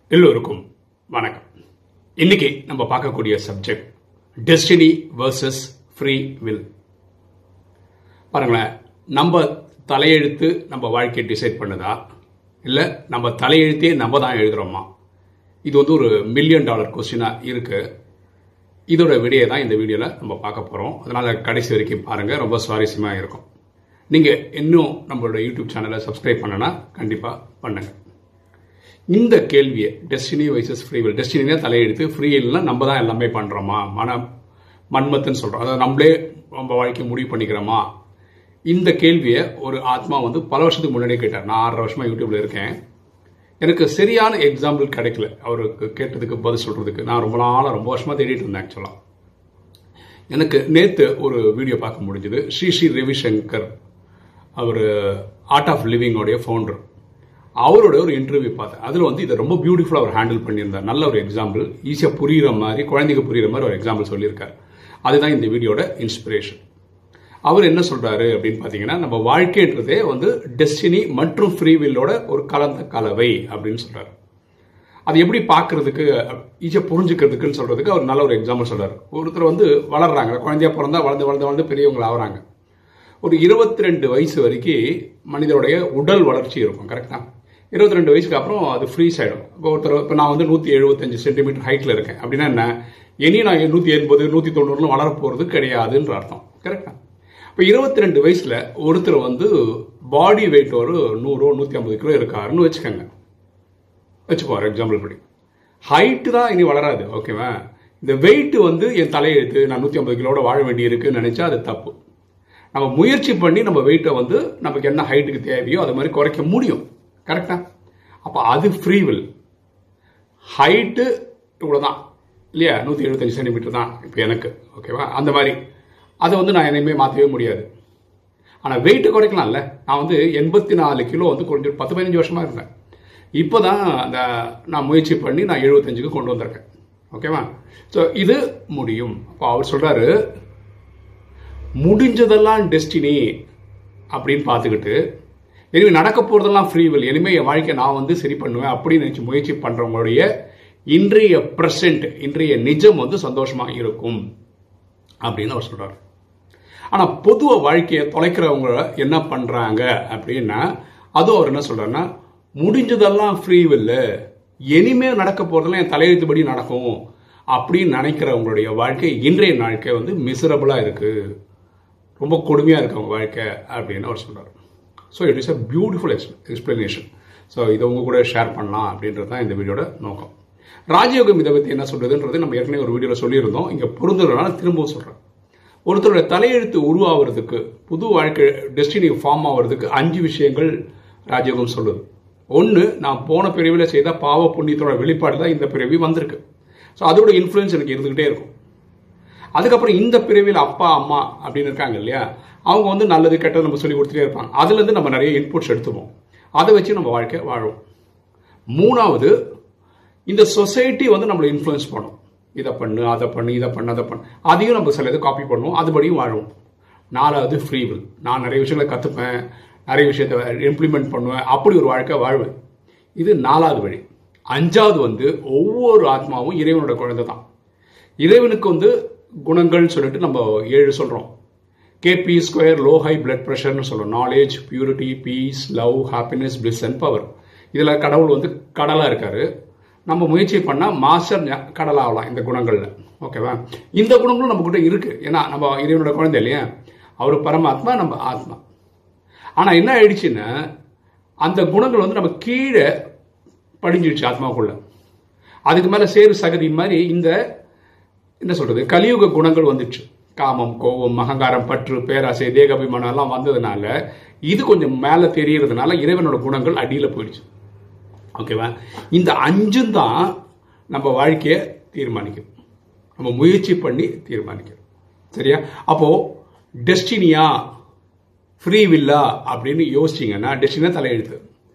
எல்லோருக்கும் வணக்கம் இன்னைக்கு நம்ம பார்க்கக்கூடிய subject destiny versus free will பாருங்களேன் நம்ம தலையெழுத்து நம்ம வாழ்க்கையை டிசைட் பண்ணுதா இல்லை நம்ம தலையெழுத்தே நம்ம தான் எழுதுறோமா இது வந்து ஒரு மில்லியன் டாலர் கொஸ்டினாக இருக்கு இதோட விடையை தான் இந்த வீடியோவில் நம்ம பார்க்க போகிறோம் அதனால் கடைசி வரைக்கும் பாருங்கள் ரொம்ப சுவாரஸ்யமாக இருக்கும் நீங்கள் இன்னும் நம்மளோட யூடியூப் சேனலை சப்ஸ்கிரைப் பண்ணனா கண்டிப்பாக பண்ணுங்கள் இந்த கேள்வியை டெஸ்டினி வைசஸ் ஃப்ரீவில் டெஸ்டினினா தலையெடுத்து ஃப்ரீவில்னா நம்ம தான் எல்லாமே பண்ணுறோமா மன மன்மத்துன்னு சொல்கிறோம் அதாவது நம்மளே நம்ம வாழ்க்கையை முடிவு பண்ணிக்கிறோமா இந்த கேள்வியை ஒரு ஆத்மா வந்து பல வருஷத்துக்கு முன்னாடியே கேட்டார் நான் ஆறரை வருஷமா யூடியூப்ல இருக்கேன் எனக்கு சரியான எக்ஸாம்பிள் கிடைக்கல அவருக்கு கேட்டதுக்கு பதில் சொல்றதுக்கு நான் ரொம்ப நாளாக ரொம்ப வருஷமா தேடிட்டு இருந்தேன் ஆக்சுவலாக எனக்கு நேற்று ஒரு வீடியோ பார்க்க முடிஞ்சது ஸ்ரீ ஸ்ரீ ரவிசங்கர் அவர் ஆர்ட் ஆஃப் லிவிங்கோடைய ஃபவுண்டர் அவரோட ஒரு இன்டர்வியூ பார்த்தேன் அதில் வந்து இதை ரொம்ப பியூட்டிஃபுல்லாக அவர் ஹேண்டில் பண்ணியிருந்தார் நல்ல ஒரு எக்ஸாம்பிள் ஈஸியாக புரிகிற மாதிரி குழந்தைக்கு புரிகிற மாதிரி ஒரு எக்ஸாம்பிள் சொல்லியிருக்கார் அதுதான் இந்த வீடியோட இன்ஸ்பிரேஷன் அவர் என்ன சொல்றாரு அப்படின்னு பார்த்தீங்கன்னா நம்ம வாழ்க்கைன்றதே வந்து டெஸ்டினி மற்றும் ஃப்ரீவில்லோட ஒரு கலந்த கலவை அப்படின்னு சொல்றாரு அது எப்படி பார்க்கறதுக்கு ஈஸியாக புரிஞ்சுக்கிறதுக்குன்னு சொல்றதுக்கு அவர் நல்ல ஒரு எக்ஸாம்பிள் சொல்றாரு ஒருத்தர் வந்து வளர்றாங்க குழந்தையா பிறந்தா வளர்ந்து வளர்ந்து வளர்ந்து பெரியவங்க ஆகுறாங்க ஒரு இருபத்தி ரெண்டு வயசு வரைக்கும் மனிதனுடைய உடல் வளர்ச்சி இருக்கும் கரெக்டா இருபத்தி ரெண்டு வயசுக்கு அப்புறம் அது ஃப்ரீஸ் ஆகிடும் இப்போ ஒருத்தர் இப்போ நான் வந்து நூற்றி எழுபத்தஞ்சு சென்டிமீட்டர் ஹைட்டில் இருக்கேன் அப்படின்னா என்ன இனி நான் நூற்றி எண்பது நூற்றி தொண்ணூறுல வளர போகிறது கிடையாதுன்ற அர்த்தம் கரெக்டா இப்போ இருபத்தி ரெண்டு வயசில் ஒருத்தர் வந்து பாடி வெயிட் ஒரு நூறோ நூற்றி ஐம்பது கிலோ இருக்காருன்னு வச்சுக்கோங்க வச்சுப்போம் எக்ஸாம்பிள் படி ஹைட்டு தான் இனி வளராது ஓகேவா இந்த வெயிட் வந்து என் தலையெழுத்து நான் நூற்றி ஐம்பது கிலோட வாழ வேண்டி இருக்குன்னு நினச்சா அது தப்பு நம்ம முயற்சி பண்ணி நம்ம வெயிட்டை வந்து நமக்கு என்ன ஹைட்டுக்கு தேவையோ அது மாதிரி குறைக்க முடியும் கரெக்டா அப்போ அது ஃப்ரீவில் ஹைட்டு இவ்வளோ தான் இல்லையா நூற்றி எழுபத்தஞ்சு சென்டிமீட்டர் தான் இப்போ எனக்கு ஓகேவா அந்த மாதிரி அதை வந்து நான் என்னையுமே மாற்றவே முடியாது ஆனால் வெயிட்டை குறைக்கலாம்ல நான் வந்து எண்பத்தி நாலு கிலோ வந்து கொஞ்சம் பத்து பதினஞ்சு வருஷமாக இருந்தேன் இப்போ தான் அந்த நான் முயற்சி பண்ணி நான் எழுபத்தஞ்சுக்கு கொண்டு வந்திருக்கேன் ஓகேவா ஸோ இது முடியும் அப்போ அவர் சொல்கிறாரு முடிஞ்சதெல்லாம் டெஸ்டினி அப்படின்னு பார்த்துக்கிட்டு இனிமேல் நடக்க போகிறதெல்லாம் ஃப்ரீவில் இனிமேல் என் வாழ்க்கையை நான் வந்து சரி பண்ணுவேன் அப்படின்னு நினச்சி முயற்சி பண்ணுறவங்களுடைய இன்றைய ப்ரெசன்ட் இன்றைய நிஜம் வந்து சந்தோஷமாக இருக்கும் அப்படின்னு அவர் சொல்கிறார் ஆனால் பொதுவ வாழ்க்கையை தொலைக்கிறவங்க என்ன பண்ணுறாங்க அப்படின்னா அதுவும் அவர் என்ன சொல்கிறாருன்னா முடிஞ்சதெல்லாம் ஃப்ரீவில் இனிமேல் நடக்க போகிறதெல்லாம் என் தலையெழுத்துப்படி நடக்கும் அப்படின்னு நினைக்கிறவங்களுடைய வாழ்க்கை இன்றைய வாழ்க்கை வந்து மிசரபிளாக இருக்குது ரொம்ப கொடுமையாக இருக்கு அவங்க வாழ்க்கை அப்படின்னு அவர் சொல்கிறார் so it is a beautiful explanation so இதை உங்க கூட ஷேர் பண்ணலாம் அப்படின்றது தான் இந்த வீடியோட நோக்கம் ராஜயோகம் இதை பற்றி என்ன சொல்றதுன்றது நம்ம ஏற்கனவே ஒரு வீடியோவில் சொல்லியிருந்தோம் இங்கே பொருந்துறதுனால திரும்பவும் சொல்கிறேன் ஒருத்தரோட தலையெழுத்து உருவாகிறதுக்கு புது வாழ்க்கை டெஸ்டினி ஃபார்ம் ஆகிறதுக்கு அஞ்சு விஷயங்கள் ராஜயோகம் சொல்லுது ஒன்று நான் போன பிரிவில் செய்த பாவ புண்ணியத்தோட வெளிப்பாடு தான் இந்த பிறவி வந்திருக்கு ஸோ அதோட இன்ஃப்ளூயன்ஸ் எனக்கு இருந்துகிட்டே இருக்கும் அதுக்கப்புறம் இந்த பிரிவில் அப்பா அம்மா அப்படின்னு இருக்காங்க இல்லையா அவங்க வந்து நல்லது கெட்டது நம்ம சொல்லி கொடுத்துட்டே இருப்பாங்க அதுலேருந்து நம்ம நிறைய இன்புட்ஸ் எடுத்துப்போம் அதை வச்சு நம்ம வாழ்க்கை வாழும் மூணாவது இந்த சொசைட்டி வந்து நம்மளை இன்ஃப்ளூயன்ஸ் பண்ணும் இதை பண்ணு அதை பண்ணு இதை பண்ணு அதை பண்ணு அதையும் நம்ம சில இது காப்பி பண்ணுவோம் அதுபடியும் வாழும் நாலாவது ஃப்ரீவில் நான் நிறைய விஷயங்களை கற்றுப்பேன் நிறைய விஷயத்தை இம்ப்ளிமெண்ட் பண்ணுவேன் அப்படி ஒரு வாழ்க்கை வாழ்வேன் இது நாலாவது வழி அஞ்சாவது வந்து ஒவ்வொரு ஆத்மாவும் இறைவனோட குழந்தை தான் இறைவனுக்கு வந்து குணங்கள்னு சொல்லிட்டு நம்ம ஏழு சொல்கிறோம் கேபி ஸ்கொயர் லோ ஹை பிளட் ப்ரெஷர்னு சொல்கிறோம் knowledge purity peace love happiness bliss and power இதில் கடவுள் வந்து கடலாக இருக்காரு நம்ம முயற்சி பண்ணால் மாஸ்டர் கடலாக ஆகலாம் இந்த குணங்களில் ஓகேவா இந்த குணங்களும் நம்ம கிட்ட இருக்கு ஏன்னா நம்ம இறைவனோட குழந்தை இல்லையா அவர் பரமாத்மா நம்ம ஆத்மா ஆனால் என்ன ஆயிடுச்சுன்னா அந்த குணங்கள் வந்து நம்ம கீழே படிஞ்சிடுச்சு ஆத்மாவுக்குள்ள அதுக்கு மேலே சேரு சகதி மாதிரி இந்த என்ன சொல்றது கலியுக குணங்கள் வந்துச்சு காமம் கோபம் அகங்காரம் பற்று பேராசை தேகாபிமானம் எல்லாம் வந்ததுனால இது கொஞ்சம் மேலே தெரியறதுனால இறைவனோட குணங்கள் அடியில் போயிடுச்சு ஓகேவா இந்த அஞ்சும் தான் நம்ம வாழ்க்கையை தீர்மானிக்கும் நம்ம முயற்சி பண்ணி தீர்மானிக்கிறோம் சரியா அப்போ டெஸ்டினியா ஃப்ரீ வில்லா அப்படின்னு யோசிச்சிங்கன்னா டெஸ்டினா தலையெழுத்து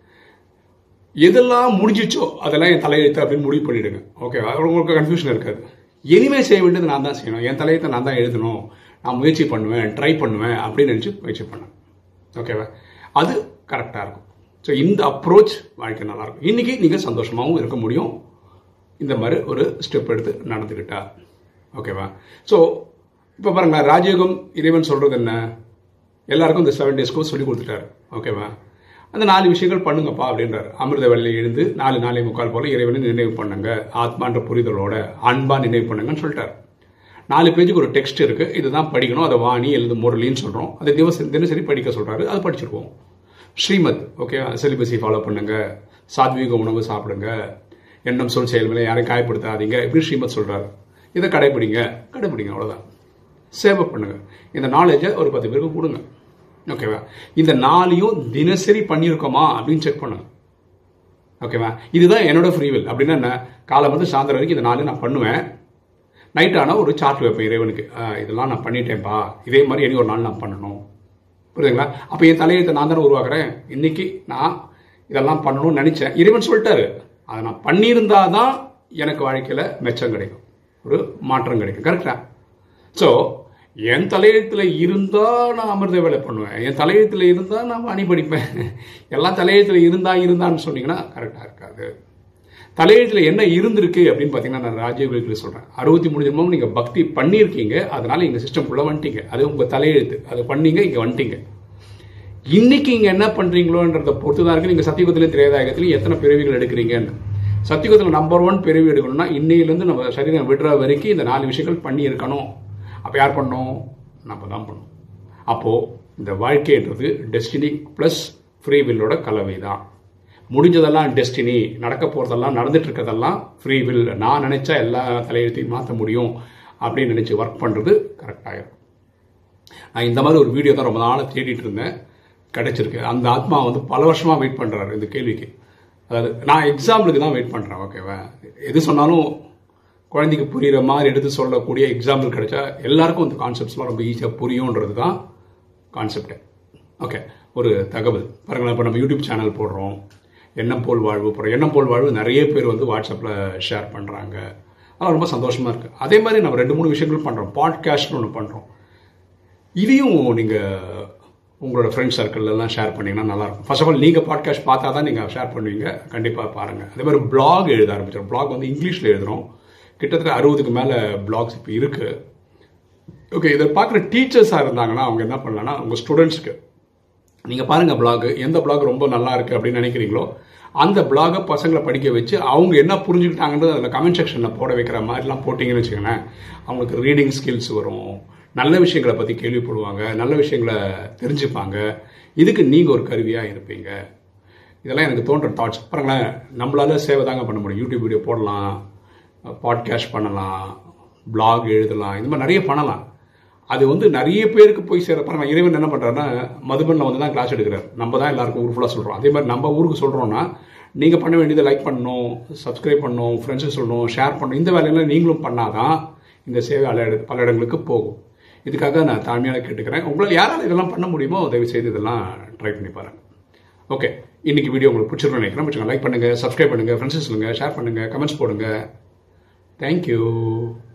எதெல்லாம் முடிஞ்சிச்சோ அதெல்லாம் என் தலையெழுத்து அப்படின்னு முடிவு பண்ணிடுங்க ஓகேவா உங்களுக்கு கன்ஃபியூஷன் இருக்காது இனிமே செய்ய வேண்டியது நான் தான் செய்யணும் என் தலையத்தை நான் தான் எழுதணும் நான் முயற்சி பண்ணுவேன் ட்ரை பண்ணுவேன் அப்படின்னு நினச்சி முயற்சி பண்ணேன் ஓகேவா அது கரெக்டாக இருக்கும் ஸோ இந்த அப்ரோச் வாழ்க்கை நல்லாயிருக்கும் இன்றைக்கி நீங்கள் சந்தோஷமாகவும் இருக்க முடியும் இந்த மாதிரி ஒரு ஸ்டெப் எடுத்து நடந்துக்கிட்டா ஓகேவா ஸோ இப்போ பாருங்களேன் ராஜயோகம் இறைவன் சொல்கிறது என்ன எல்லாருக்கும் இந்த செவன் டேஸ்க்கும் சொல்லி கொடுத்துட்டாரு ஓகேவா அந்த நாலு விஷயங்கள் பண்ணுங்கப்பா அப்படின்றார் அமிர்த வெள்ளையில் எழுந்து நாலு நாளை முக்கால் போல இறைவனை நினைவு பண்ணுங்க ஆத்மான்ற புரிதலோட அன்பா நினைவு பண்ணுங்கன்னு சொல்லிட்டார் நாலு பேஜுக்கு ஒரு டெக்ஸ்ட் இருக்கு இதுதான் படிக்கணும் அதை வாணி எழுது முரளின்னு சொல்றோம் அதை திவச தினசரி படிக்க சொல்றாரு அது படிச்சிருவோம் ஸ்ரீமத் ஓகே சிலிபஸை ஃபாலோ பண்ணுங்க சாத்வீக உணவு சாப்பிடுங்க எண்ணம் சொல் செயல்களை யாரையும் காயப்படுத்தாதீங்க இப்படி ஸ்ரீமத் சொல்றாரு இதை கடைபிடிங்க கடைபிடிங்க அவ்வளவுதான் சேவை பண்ணுங்க இந்த நாலேஜை ஒரு பத்து பேருக்கு கொடுங்க ஓகேவா இந்த நாளையும் தினசரி பண்ணியிருக்கோமா அப்படின்னு செக் பண்ணுங்க ஓகேவா இதுதான் என்னோட ஃப்ரீவில் அப்படின்னா என்ன காலம் வந்து சாயந்தரம் வரைக்கும் இந்த நாலு நான் பண்ணுவேன் நைட் ஆனால் ஒரு சார்ட் வைப்பேன் இறைவனுக்கு ஆஹ் இதெல்லாம் நான் பண்ணிட்டேன்ப்பா இதே மாதிரி இனி ஒரு நாள் நான் பண்ணணும் புரியுதுங்களா அப்போ என் தலையெழுத்தை நான் தானே உருவாக்குறேன் இன்னைக்கு நான் இதெல்லாம் பண்ணணும்னு நினைச்சேன் இறைவன் சொல்லிட்டாரு அதை நான் பண்ணியிருந்தா தான் எனக்கு வாழ்க்கையில் மெச்சம் கிடைக்கும் ஒரு மாற்றம் கிடைக்கும் கரெக்டா ஸோ என் தலையெழுத்தில் இருந்தால் நான் அமிர்த வேலை பண்ணுவேன் என் தலையெழுத்தில் இருந்தால் நான் அணி படிப்பேன் எல்லாம் தலையெழுத்தில் இருந்தா இருந்தான்னு சொன்னீங்கன்னா கரெக்டாக இருக்காது தலையெழுத்தில் என்ன இருந்திருக்கு அப்படின்னு பார்த்தீங்கன்னா நான் ராஜயோகிகளுக்கு சொல்கிறேன் அறுபத்தி மூணு ஜென்மம் நீங்கள் பக்தி பண்ணியிருக்கீங்க அதனால எங்கள் சிஸ்டம்குள்ளே வந்துட்டீங்க அது உங்கள் தலையெழுத்து அது பண்ணீங்க இங்கே வந்துட்டீங்க இன்னைக்கு இங்கே என்ன பண்ணுறீங்களோன்றத பொறுத்து தான் இருக்கு நீங்கள் சத்தியுகத்திலையும் திரேதாயகத்திலையும் எத்தனை பிறவிகள் எடுக்கிறீங்கன்னு சத்தியுகத்தில் நம்பர் ஒன் பிறவி எடுக்கணும்னா இன்னையிலேருந்து நம்ம சரீரம் விடுற வரைக்கும் இந்த நாலு விஷயங்கள் பண்ணி இருக்கணும் அப்போ யார் பண்ணோம் நம்ம தான் பண்ணணும் அப்போது இந்த வாழ்க்கைன்றது டெஸ்டினி ப்ளஸ் ஃப்ரீ வில்லோட கலவை தான் முடிஞ்சதெல்லாம் டெஸ்டினி நடக்க போகிறதெல்லாம் நடந்துட்டு இருக்கிறதெல்லாம் ஃப்ரீ வில் நான் நினச்சா எல்லா தலையெழுத்தையும் மாற்ற முடியும் அப்படின்னு நினச்சி ஒர்க் பண்ணுறது கரெக்டாகிடும் நான் இந்த மாதிரி ஒரு வீடியோ தான் ரொம்ப நாளாக தேடிட்டு இருந்தேன் கிடைச்சிருக்கு அந்த ஆத்மா வந்து பல வருஷமாக வெயிட் பண்ணுறாரு இந்த கேள்விக்கு அதாவது நான் எக்ஸாம்பிளுக்கு தான் வெயிட் பண்ணுறேன் ஓகேவா எது சொன்னாலும் குழந்தைக்கு புரிகிற மாதிரி எடுத்து சொல்லக்கூடிய எக்ஸாம்பிள் கிடைச்சா எல்லாருக்கும் இந்த கான்செப்ட்ஸ்லாம் ரொம்ப ஈஸியாக புரியுன்றது தான் கான்செப்டே ஓகே ஒரு தகவல் பாருங்களேன் இப்போ நம்ம யூடியூப் சேனல் போடுறோம் எண்ணம் போல் வாழ்வு போடுறோம் எண்ணம் போல் வாழ்வு நிறைய பேர் வந்து வாட்ஸ்அப்பில் ஷேர் பண்ணுறாங்க அதெல்லாம் ரொம்ப சந்தோஷமாக இருக்குது அதே மாதிரி நம்ம ரெண்டு மூணு விஷயங்கள் பண்ணுறோம் பாட்காஸ்ட்னு ஒன்று பண்ணுறோம் இதையும் நீங்கள் உங்களோட ஃப்ரெண்ட்ஸ் சர்க்கிள்லாம் ஷேர் பண்ணிங்கன்னா நல்லாயிருக்கும் ஃபர்ஸ்ட் ஆஃப் ஆல் நீங்கள் பாட்காஸ்ட் பார்த்தா தான் நீங்கள் ஷேர் பண்ணுவீங்க கண்டிப்பாக பாருங்கள் அதே மாதிரி பிளாக் எழுத ஆரம்பிச்சிடும் பிளாக் வந்து இங்கிலீஷில் எழுதுகிறோம் கிட்டத்தட்ட அறுபதுக்கு மேலே பிளாக்ஸ் இப்போ இருக்குது ஓகே இதை பார்க்குற டீச்சர்ஸாக இருந்தாங்கன்னா அவங்க என்ன பண்ணலாம்னா உங்கள் ஸ்டூடெண்ட்ஸ்க்கு நீங்கள் பாருங்கள் பிளாக் எந்த பிளாக் ரொம்ப நல்லா இருக்குது அப்படின்னு நினைக்கிறீங்களோ அந்த பிளாகை பசங்களை படிக்க வச்சு அவங்க என்ன புரிஞ்சுக்கிட்டாங்கன்றது அதில் கமெண்ட் செக்ஷனில் போட வைக்கிற மாதிரிலாம் போட்டிங்கன்னு வச்சுக்கோங்களேன் அவங்களுக்கு ரீடிங் ஸ்கில்ஸ் வரும் நல்ல விஷயங்களை பற்றி கேள்விப்படுவாங்க நல்ல விஷயங்களை தெரிஞ்சுப்பாங்க இதுக்கு நீங்கள் ஒரு கருவியாக இருப்பீங்க இதெல்லாம் எனக்கு தோன்ற தாட்ஸ் பாருங்களேன் நம்மளால சேவை தாங்க பண்ண முடியும் யூடியூப் வீடியோ போடலாம் பாட்காஸ்ட் பண்ணலாம் பிளாக் எழுதலாம் இந்த மாதிரி நிறைய பண்ணலாம் அது வந்து நிறைய பேருக்கு போய் சேர பாருங்க இறைவன் என்ன பண்ணுறாருன்னா மதுபனில் வந்து தான் கிளாஸ் எடுக்கிறார் நம்ம தான் எல்லாருக்கும் ஊர் ஃபுல்லாக சொல்கிறோம் அதே மாதிரி நம்ம ஊருக்கு சொல்கிறோன்னா நீங்கள் பண்ண வேண்டியதை லைக் பண்ணணும் சப்ஸ்கிரைப் பண்ணணும் ஃப்ரெண்ட்ஸுக்கு சொல்லணும் ஷேர் பண்ணணும் இந்த வேலையெல்லாம் நீங்களும் பண்ணாதான் இந்த சேவை பல இட பல இடங்களுக்கு போகும் இதுக்காக நான் தாழ்மையாக கேட்டுக்கிறேன் உங்களால் யாரால் இதெல்லாம் பண்ண முடியுமோ தயவு செய்து இதெல்லாம் ட்ரை பண்ணி பாருங்கள் ஓகே இன்னைக்கு வீடியோ உங்களுக்கு பிடிச்சிருக்கோம் நினைக்கிறேன் வச்சுக்கோங்க லைக் பண்ணுங்கள் சப்ஸ்கிரைப் பண்ணுங்கள் ஃப்ரெண்ட்ஸ் சொல்லுங்கள் ஷேர் பண்ணுங்கள் கமெண்ட்ஸ் போடுங்க தேங்க்யூ